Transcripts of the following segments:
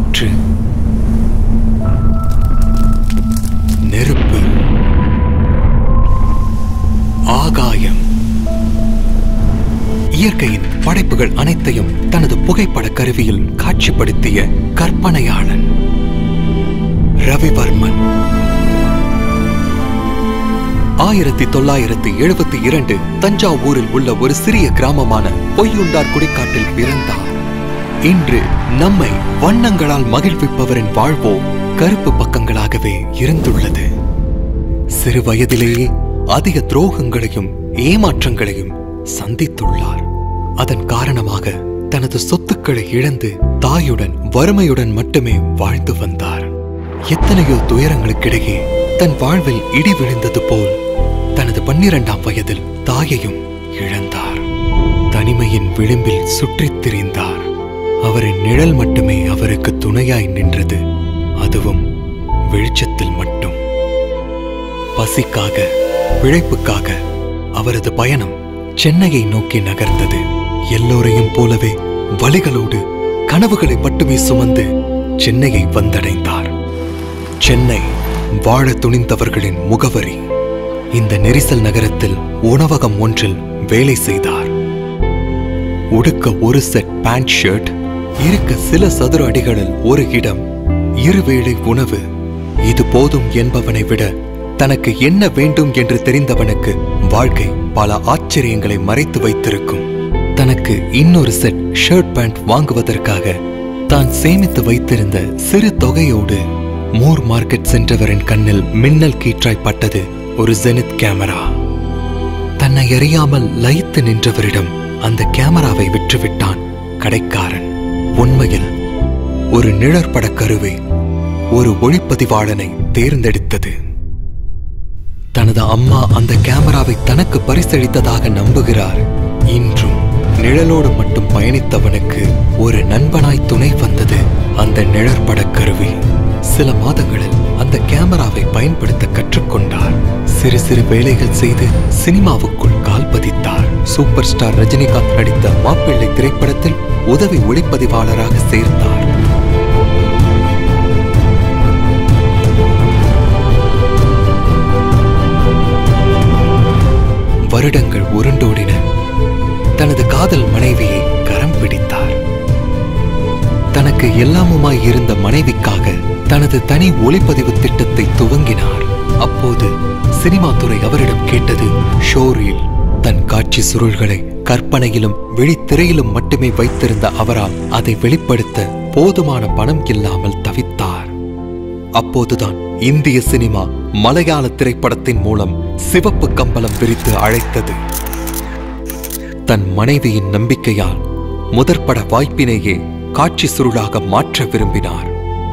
காற்று நெருப்பு ஆகாயம் இயற்கையின் படைப்புகள் அனைத்தையும் தனது புகைப்பட கருவியில் காட்சிப்படுத்திய கற்பனையாளன் ரவிவர்மன் ஆயிரத்தி தொள்ளாயிரத்தி எழுபத்தி இரண்டு தஞ்சாவூரில் உள்ள ஒரு சிறிய கிராமமான பொய்யுண்டார் குடிக்காட்டில் பிறந்தார் இன்று நம்மை வண்ணங்களால் மகிழ்விப்பவரின் வாழ்வோ கருப்பு பக்கங்களாகவே இருந்துள்ளது சிறு வயதிலேயே அதிக துரோகங்களையும் ஏமாற்றங்களையும் சந்தித்துள்ளார் அதன் காரணமாக தனது சொத்துக்களை இழந்து தாயுடன் வறுமையுடன் மட்டுமே வாழ்ந்து வந்தார் எத்தனையோ துயரங்களுக்கிடையே தன் வாழ்வில் இடி விழுந்தது போல் தனது பன்னிரண்டாம் வயதில் தாயையும் இழந்தார் தனிமையின் விளிம்பில் சுற்றித் திரிந்தார் அவரின் நிழல் மட்டுமே அவருக்கு துணையாய் நின்றது அதுவும் வெளிச்சத்தில் மட்டும் பசிக்காக பிழைப்புக்காக அவரது பயணம் சென்னையை நோக்கி நகர்ந்தது எல்லோரையும் போலவே வழிகளோடு கனவுகளை மட்டுமே சுமந்து சென்னையை வந்தடைந்தார் சென்னை வாழ துணிந்தவர்களின் முகவரி இந்த நெரிசல் நகரத்தில் உணவகம் ஒன்றில் வேலை செய்தார் உடுக்க ஒரு செட் பேண்ட் ஷர்ட் இருக்க சில சதுர அடிகளில் ஒரு இடம் இருவேளை உணவு இது போதும் என்பவனை விட தனக்கு என்ன வேண்டும் என்று தெரிந்தவனுக்கு வாழ்க்கை பல ஆச்சரியங்களை மறைத்து வைத்திருக்கும் தனக்கு இன்னொரு செட் ஷர்ட் பேண்ட் வாங்குவதற்காக தான் சேமித்து வைத்திருந்த சிறு தொகையோடு மூர் மார்க்கெட் சென்றவரின் கண்ணில் மின்னல் கீற்றாய் பட்டது ஒரு ஜெனித் கேமரா தன்னை அறியாமல் லயித்து நின்றவரிடம் அந்த கேமராவை விற்றுவிட்டான் கடைக்காரன் உண்மையில் ஒரு நிழற்பட கருவை ஒரு ஒளிப்பதிவாளனை தேர்ந்தெடுத்தது தனது அம்மா அந்த கேமராவை தனக்கு பரிசளித்ததாக நம்புகிறார் இன்றும் நிழலோடு மட்டும் பயணித்தவனுக்கு ஒரு நண்பனாய் துணை வந்தது அந்த நிழற்பட கருவி சில மாதங்களில் அந்த கேமராவை பயன்படுத்த கற்றுக்கொண்டார் சிறு சிறு வேலைகள் செய்து சினிமாவுக்குள் கால் பதித்தார் சூப்பர் ஸ்டார் ரஜினிகாந்த் நடித்த மாப்பிள்ளை திரைப்படத்தில் உதவி ஒளிப்பதிவாளராக சேர்ந்தார் வருடங்கள் உருண்டோடின தனது காதல் மனைவியை கரம் பிடித்தார் தனக்கு எல்லாமுமாய் இருந்த மனைவிக்காக தனது தனி ஒளிப்பதிவு திட்டத்தை துவங்கினார் அப்போது சினிமா துறை அவரிடம் கேட்டது ஷோரீல் தன் காட்சி சுருள்களை கற்பனையிலும் விழித்திரையிலும் மட்டுமே வைத்திருந்த அவரால் அதை வெளிப்படுத்த போதுமான பணம் இல்லாமல் தவித்தார் அப்போதுதான் இந்திய சினிமா மலையாள திரைப்படத்தின் மூலம் சிவப்பு கம்பளம் விரித்து அழைத்தது தன் மனைவியின் நம்பிக்கையால் முதற்பட வாய்ப்பினையே காட்சி சுருளாக மாற்ற விரும்பினார்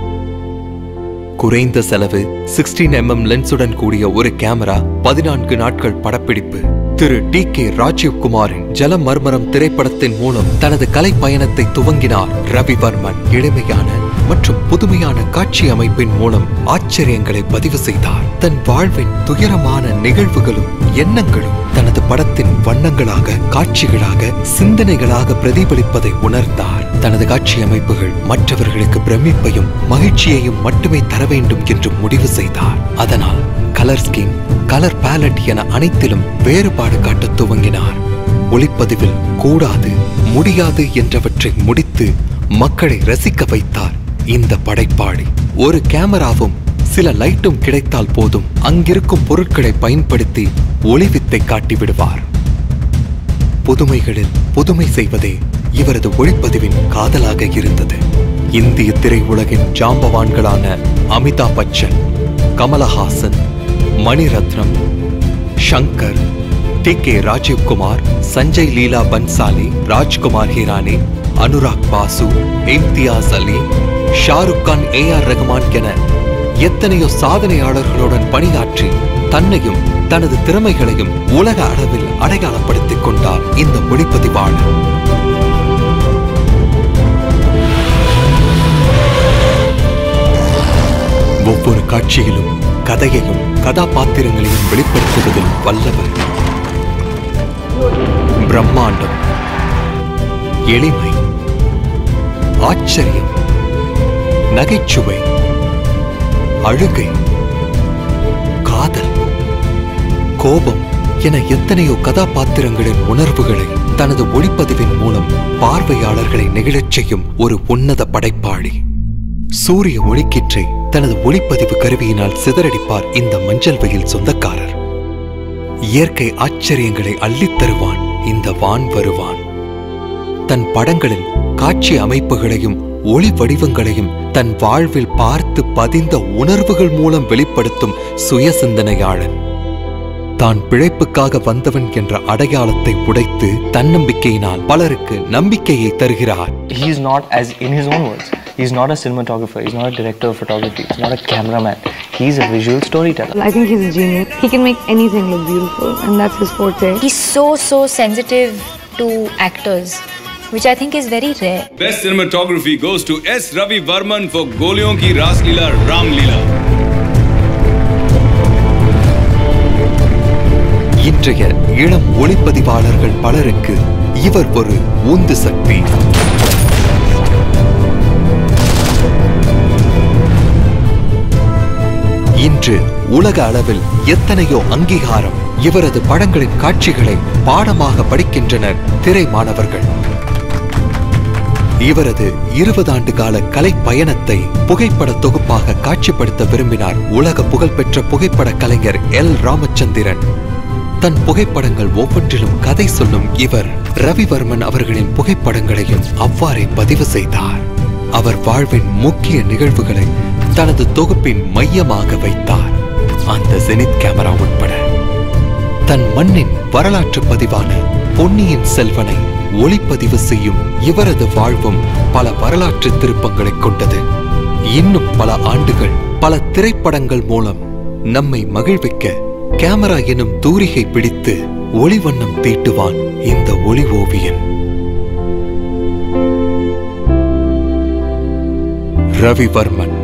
குறைந்த செலவு 16 எம்எம் லென்ஸுடன் கூடிய ஒரு கேமரா பதினான்கு நாட்கள் படப்பிடிப்பு திரு டி கே ராஜீவ்குமாரின் ஜல மர்மரம் திரைப்படத்தின் மூலம் தனது கலை பயணத்தை துவங்கினார் ரவிவர்மன் எளிமையான மற்றும் புதுமையான காட்சி அமைப்பின் மூலம் ஆச்சரியங்களை பதிவு செய்தார் தன் வாழ்வின் துயரமான நிகழ்வுகளும் எண்ணங்களும் தனது படத்தின் வண்ணங்களாக காட்சிகளாக சிந்தனைகளாக பிரதிபலிப்பதை உணர்ந்தார் தனது காட்சி அமைப்புகள் மற்றவர்களுக்கு பிரமிப்பையும் மகிழ்ச்சியையும் மட்டுமே தர வேண்டும் என்று முடிவு செய்தார் அதனால் கலர் ஸ்கீம் கலர் பேலட் என அனைத்திலும் வேறுபாடு காட்டத் துவங்கினார் ஒளிப்பதிவில் கூடாது முடியாது என்றவற்றை முடித்து மக்களை ரசிக்க வைத்தார் இந்த படைப்பாளி ஒரு கேமராவும் சில லைட்டும் கிடைத்தால் போதும் அங்கிருக்கும் பொருட்களை பயன்படுத்தி ஒளிவித்தை காட்டி விடுவார் புதுமைகளில் புதுமை செய்வதே இவரது ஒளிப்பதிவின் காதலாக இருந்தது இந்திய திரையுலகின் ஜாம்பவான்களான Amitabh Bachchan Kamal Haasan Mani Ratnam Shankar T K Rajeev Kumar Sanjay Leela Bhansali Rajkumar Hirani Anurag Basu Imtiaz Ali Shahrukh Khan A R Rahman என எத்தனையோ சாதனையாளர்களுடன் பணியாற்றி தன்னையும் தனது திறமைகளையும் உலக அளவில் அடையாளப்படுத்திக் கொண்டார் இந்த ஒளிப்பதிவாளர் ஒவ்வொரு காட்சியிலும் கதையையும் கதாபாத்திரங்களையும் வெளிப்படுத்துவதில் வல்லவர் பிரம்மாண்டம் எளிமை ஆச்சரியம் நகைச்சுவை அழுகை காதல் கோபம் என எத்தனையோ கதாபாத்திரங்களின் உணர்வுகளை தனது ஒளிப்பதிவின் மூலம் பார்வையாளர்களை நெகிழச் செய்யும் ஒரு உன்னத படைப்பாளி சூரிய ஒளிக்கிற்றை தனது ஒளிப்பதிவு கருவியினால் சிதறடிப்பார் இந்த மஞ்சள் வெயில் சொந்தக்காரர் இயற்கை ஆச்சரியங்களை அள்ளித் தருவான் இந்த வான் வருவான் தன் படங்களில் காட்சி அமைப்புகளையும் ஒளி வடிவங்களையும் தன் வாழ்வில் பார்த்து பதிந்த உணர்வுகள் மூலம் வெளிப்படுத்தும் சுய சிந்தனையாளன் தான் பிழைப்புக்காக வந்தவன் என்ற அடையாளத்தை உடைத்து தன்னம்பிக்கையினால் பலருக்கு நம்பிக்கையை தருகிறார் he's not as in his own words he's not a cinematographer he's not a director of photography he's not a cameraman he's a visual storyteller I think he's a genius. He can make anything look beautiful, and that's his forte. He's so, so sensitive to actors, which I think is very rare. Best cinematography goes to S. Ravi Varman for Golion Ki Ras Leela Ram Leela. இன்றைய இளம் ஒளிப்பதிவாளர்கள் பலருக்கு இவர் ஒரு உந்து சக்தி இன்று உலக அளவில் எத்தனையோ அங்கீகாரம் இவரது படங்களின் காட்சிகளை பாடமாக படிக்கின்றனர் திரை மாணவர்கள் இவரது இருபது ஆண்டு கால கலை பயணத்தை புகைப்பட தொகுப்பாக காட்சிப்படுத்த விரும்பினார் உலக புகழ்பெற்ற புகைப்பட கலைஞர் எல் ராமச்சந்திரன் தன் புகைப்படங்கள் ஒவ்வொன்றிலும் கதை சொல்லும் இவர் ரவிவர்மன் அவர்களின் புகைப்படங்களையும் அவ்வாறே பதிவு செய்தார் அவர் வாழ்வின் முக்கிய நிகழ்வுகளை தனது தொகுப்பின் மையமாக வைத்தார் அந்த ஜெனித் கேமரா உட்பட தன் மண்ணின் வரலாற்று பதிவான பொன்னியின் செல்வனை ஒளிப்பதிவு செய்யும் இவரது வாழ்வும் பல வரலாற்று திருப்பங்களைக் கொண்டது இன்னும் பல ஆண்டுகள் பல திரைப்படங்கள் மூலம் நம்மை மகிழ்விக்க கேமரா எனும் தூரிகை பிடித்து ஒளிவண்ணம் தீட்டுவான் இந்த ஒளி ஓவியன் ரவிவர்மன்